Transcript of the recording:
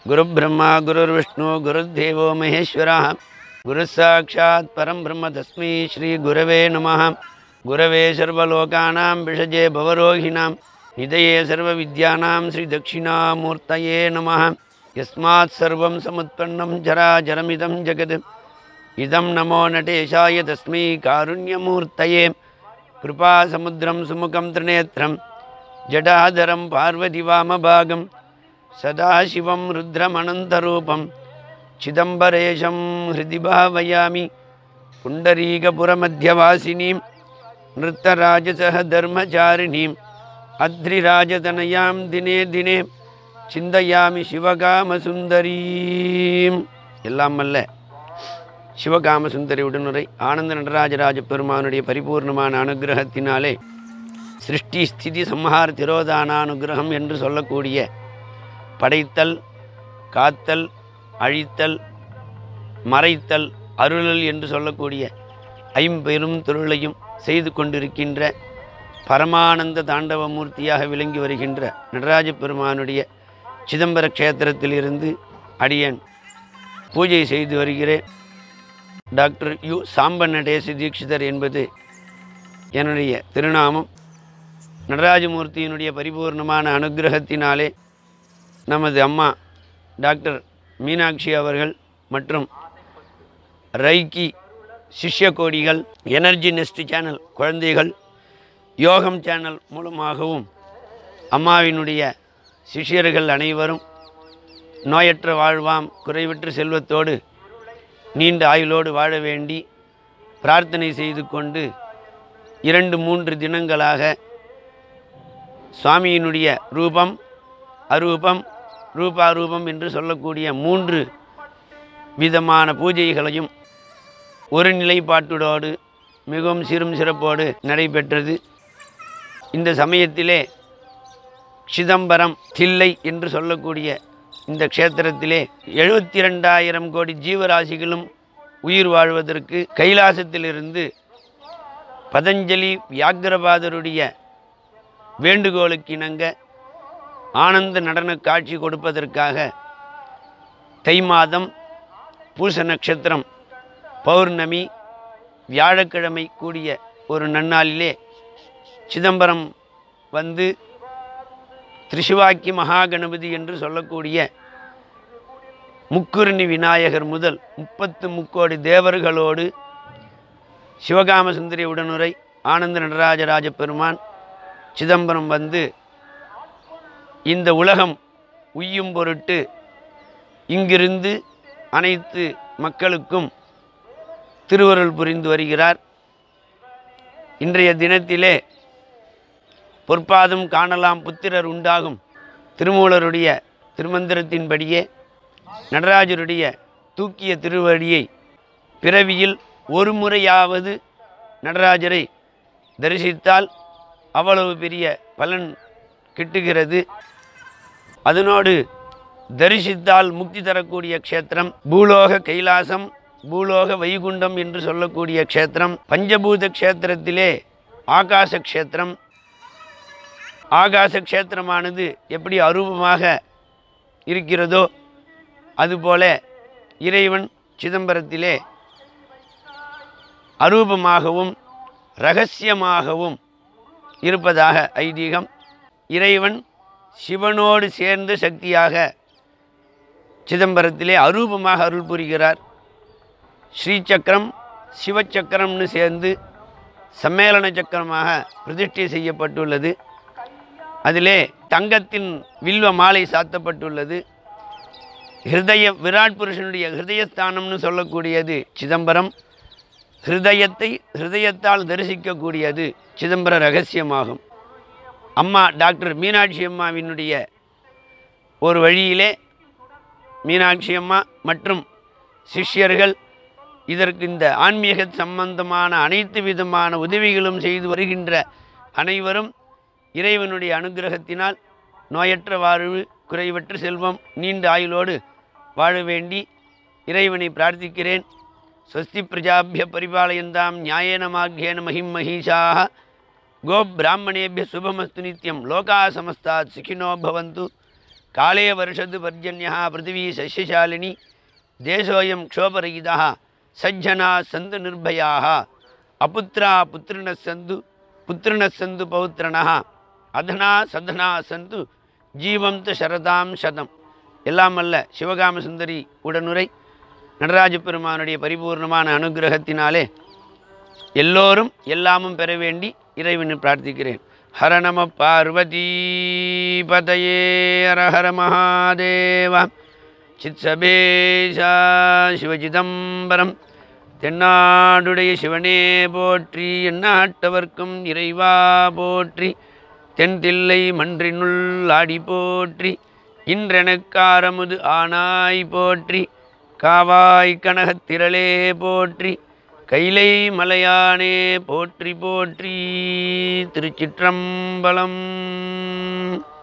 गुरुब्रह्मा गुरुर्विष्णु गुरुर्देवो महेश्वरः गुरुः साक्षात् परं ब्रह्म तस्मै श्रीगुरवे नमः गुरवे सर्वलोकानां विषजे भवरोहिणां निधये सर्वविद्यानां श्रीदक्षिणामूर्तये नमः यस्मात् सर्वं समुत्पन्नं जराजरमिदं जगत् इदं नमो नटेशाय तस्मै कारुण्यमूर्तये कृपासमुद्रं सुमुखं त्रिनेत्रं जटाधरं पार्वतीवामभागं सदाशिवं रुद्रमनन्तरूपं चिदम्बरेशं हृदि भावयामि पुण्डरीकपुरमध्यवासिनीं नृत्तराजसह धर्मचारिणीम् अध्रिराजतनयां दिने दिने சிந்தையாமி சிவகாமசுந்தரீம் எல்லாம் அல்ல சிவகாமசுந்தரி உடனுரை ஆனந்த நடராஜராஜ பெருமானுடைய பரிபூர்ணமான அனுகிரகத்தினாலே சிருஷ்டி ஸ்திதி சம்ஹார திரோதான அனுகிரகம் என்று சொல்லக்கூடிய படைத்தல் காத்தல் அழித்தல் மறைத்தல் அருளல் என்று சொல்லக்கூடிய ஐம்பெரும் தொழிலையும் செய்து கொண்டிருக்கின்ற பரமானந்த தாண்டவமூர்த்தியாக விளங்கி வருகின்ற நடராஜ பெருமானுடைய சிதம்பர க்ஷேத்திரத்திலிருந்து அடியேன் பூஜை செய்து வருகிறேன் டாக்டர் யு சாம்ப நடேச தீட்சிதர் என்பது என்னுடைய திருநாமம் நடராஜமூர்த்தியினுடைய பரிபூர்ணமான அனுகிரகத்தினாலே நமது அம்மா டாக்டர் மீனாட்சி அவர்கள் மற்றும் ரைக்கி சிஷ்ய கோடிகள் எனர்ஜி நெஸ்ட் சேனல் குழந்தைகள் யோகம் சேனல் மூலமாகவும் அம்மாவினுடைய சிஷ்யர்கள் அனைவரும் நோயற்ற வாழ்வாம் குறைவற்ற செல்வத்தோடு நீண்ட ஆயுளோடு வாழ வேண்டி பிரார்த்தனை செய்து கொண்டு இரண்டு மூன்று தினங்களாக சுவாமியினுடைய ரூபம் அரூபம் ரூபாரூபம் என்று சொல்லக்கூடிய மூன்று விதமான பூஜைகளையும் ஒரு நிலைப்பாட்டுடோடு மிகவும் சிறும் சிறப்போடு நடைபெற்றது இந்த சமயத்திலே சிதம்பரம் தில்லை என்று சொல்லக்கூடிய இந்த க்ஷேத்திரத்திலே எழுபத்தி ரெண்டாயிரம் கோடி ஜீவராசிகளும் உயிர் வாழ்வதற்கு கைலாசத்திலிருந்து பதஞ்சலி வியாக்கிரபாதருடைய வேண்டுகோளுக்கு இணங்க ஆனந்த நடன காட்சி கொடுப்பதற்காக தை மாதம் பூச நட்சத்திரம் பௌர்ணமி வியாழக்கிழமை கூடிய ஒரு நன்னாளிலே சிதம்பரம் வந்து திரிசுவாக்கி மகாகணபதி என்று சொல்லக்கூடிய முக்குருணி விநாயகர் முதல் முப்பத்து முக்கோடி தேவர்களோடு சிவகாம சுந்தரி உடனுரை ஆனந்த நடராஜராஜ பெருமான் சிதம்பரம் வந்து இந்த உலகம் உய்யும் பொருட்டு இங்கிருந்து அனைத்து மக்களுக்கும் திருவருள் புரிந்து வருகிறார் இன்றைய தினத்திலே பொற்பாதம் காணலாம் புத்திரர் உண்டாகும் திருமூலருடைய திருமந்திரத்தின்படியே நடராஜருடைய தூக்கிய திருவடியை பிறவியில் ஒரு முறையாவது நடராஜரை தரிசித்தால் அவ்வளவு பெரிய பலன் கிட்டுகிறது அதனோடு தரிசித்தால் முக்தி தரக்கூடிய க்ஷேத்திரம் பூலோக கைலாசம் பூலோக வைகுண்டம் என்று சொல்லக்கூடிய க்ஷேத்திரம் பஞ்சபூத க்ஷேத்திரத்திலே ஆகாச க்ஷேத்திரம் ஆகாச க்ஷேத்திரமானது எப்படி அரூபமாக இருக்கிறதோ அதுபோல இறைவன் சிதம்பரத்திலே அரூபமாகவும் ரகசியமாகவும் இருப்பதாக ஐதீகம் இறைவன் சிவனோடு சேர்ந்த சக்தியாக சிதம்பரத்திலே அரூபமாக அருள் புரிகிறார் ஸ்ரீசக்கரம் சிவச்சக்கரம்னு சேர்ந்து சம்மேளன சக்கரமாக பிரதிஷ்டை செய்யப்பட்டுள்ளது அதிலே தங்கத்தின் வில்வ மாலை சாத்தப்பட்டுள்ளது ஹிருதய விராட் புருஷனுடைய ஹிருதயஸ்தானம்னு சொல்லக்கூடியது சிதம்பரம் ஹிருதயத்தை ஹிருதயத்தால் தரிசிக்கக்கூடியது சிதம்பர ரகசியமாகும் அம்மா டாக்டர் மீனாட்சி அம்மாவினுடைய ஒரு வழியிலே மீனாட்சி அம்மா மற்றும் சிஷ்யர்கள் இதற்கு இந்த ஆன்மீக சம்பந்தமான அனைத்து விதமான உதவிகளும் செய்து வருகின்ற அனைவரும் இறைவனுடைய அனுகிரகத்தினால் நோயற்ற வாழ்வு குறைவற்ற செல்வம் நீண்ட ஆயுளோடு வாழ வேண்டி இறைவனை பிரார்த்திக்கிறேன் ஸ்வஸ்தி பிரஜாபிய பரிபாலயந்தாம் நியாயேன மார்க்கேன மகிம் மகிஷாக கோ பிராமணேபிய சுபமஸ்து நித்யம் லோகா சமஸ்தாத் சுகினோ பவந்து காலே வருஷத்து பர்ஜன்யா பிருத்திவி சசியசாலினி தேசோயம் க்ஷோபரகிதா சஜ்ஜனா சந்து நிர்பயாக அபுத்ரா புத்திரின சந்து புத்திரின சந்து பௌத்திரணா அதனா சதனா சந்து ஜீவந்த சரதாம் சதம் எல்லாம் அல்ல சிவகாம சுந்தரி உடனுரை நடராஜ பெருமானுடைய பரிபூர்ணமான அனுகிரகத்தினாலே எல்லோரும் எல்லாமும் பெற வேண்டி இறைவனை பிரார்த்திக்கிறேன் ஹர நம பார்வதி பதயே ஹர ஹர மகாதேவா சித்சபேஷா சிவசிதம்பரம் தென்னாடுடைய சிவனே போற்றி எந்நாட்டவர்க்கும் இறைவா போற்றி தென்தில்லை மன்றினுள் ஆடி போற்றி இன்றெனக்காரமுது ஆனாய் போற்றி காவாய் கனகத்திரளே போற்றி கைலை மலையானே போற்றி போற்றி திருச்சிற்றம்பலம்